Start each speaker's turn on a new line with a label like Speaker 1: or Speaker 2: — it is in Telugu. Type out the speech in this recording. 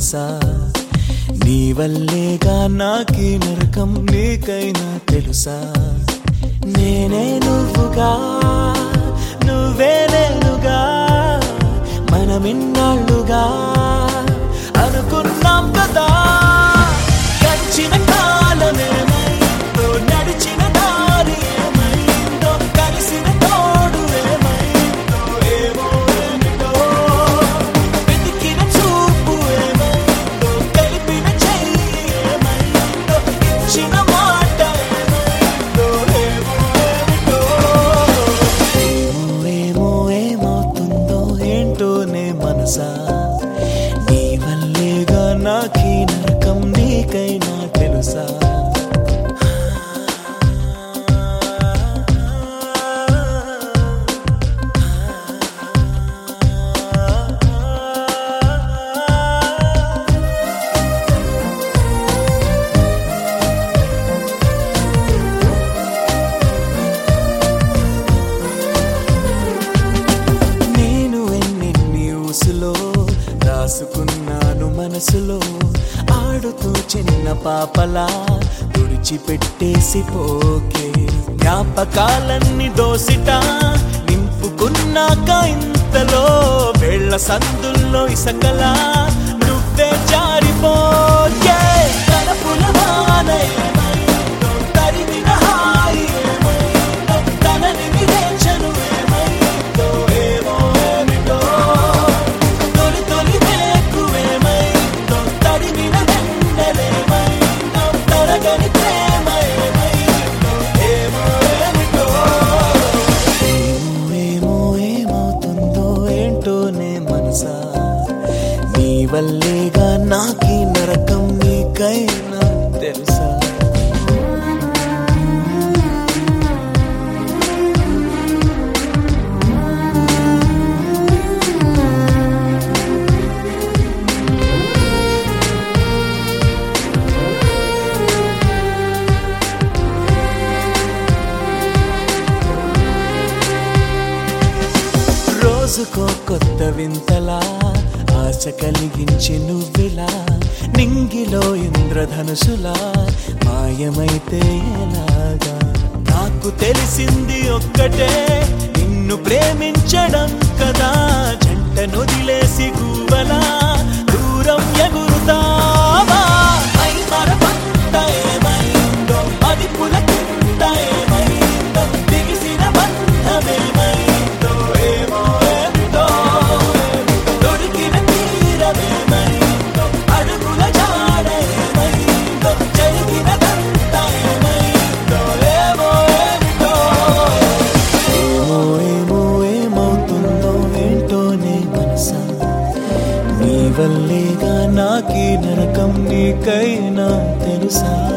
Speaker 1: మనసా నీ వల్లేగా నాకి నరకం నీకైనా తెలుసా నేనే నువ్వుగా నువ్వే నేనుగా మనమిన్నాళ్ళుగా అనుకున్నాం కదా గడిచిన కాలమేమైందో నడిచిన దారి ఏమైందో కలిసిన తోడు ఏమైందో ఏమో ఏమిటో వెతికిన చూపు ఏమైందో కలిపిన చెయ్యి ఏమైందో ఇచ్చిన మాట ఏమైందో ఏమో ఏమిటో ఏమో ఏమో ఏమవుతుందో ఏంటోనే మనసా నీ వల్లేగా నాకీ నరకం నీకైనా తెలుసా నేను ఎన్నెన్ని ఊసులో రాసుకున్నాను మనసులో ఆడుతూ చిన్న పాపలా తుడిచిపెట్టేసి పోకే జ్ఞాపకాలన్నీ దోసిట నింపుకున్నాక ఇంతలో వేళ్ళ సందుల్లో ఇసకలా నువ్వే జారిపోయే తలపుల వాన ఏమైందో, తరిమిన హాయి ఏమైందో, తనని విరేచను ఏమైందో, ఏమో ఏమిటో. తొలి తొలి వేకువేమైందో, తడిమిన వెన్నెలేమైందో, తరగని ప్రేమ ఏమైందో, ఏమో ఏమిటో. ఏమో ఏమో ఏమవుతుందో ఏంటోనే మనసా నీ వల్లేగా నాకీ నరకం నీకైనా తెలుసా రోజుకో కొత్త వింతలా ఆశ కలిగించి నువ్విలా నింగిలో ఇంద్రధనుసులా మాయమైతే ఎలాగా నాకు తెలిసింది ఒక్కటే నిన్ను ప్రేమించడం కదా జంట నొదిలేసి గువ్వలా దూరం ఎగురుతావా పై మరపంట ఏమైందో అది పులకింత ఏమైందో బిగిసిన బంధమేమైందో ఏమో ఏమిటో దొరికిన తీరమేమైందో అడుగుల జాడ ఏమైందో జరిగినదంత ఏమైందో ఏమో ఏమిటో ఏమో ఏమో ఏమవుతుందో ఏంటోనే మనసా నీ వల్లేగా నాకీ నరకం నీకైనా తెలుసా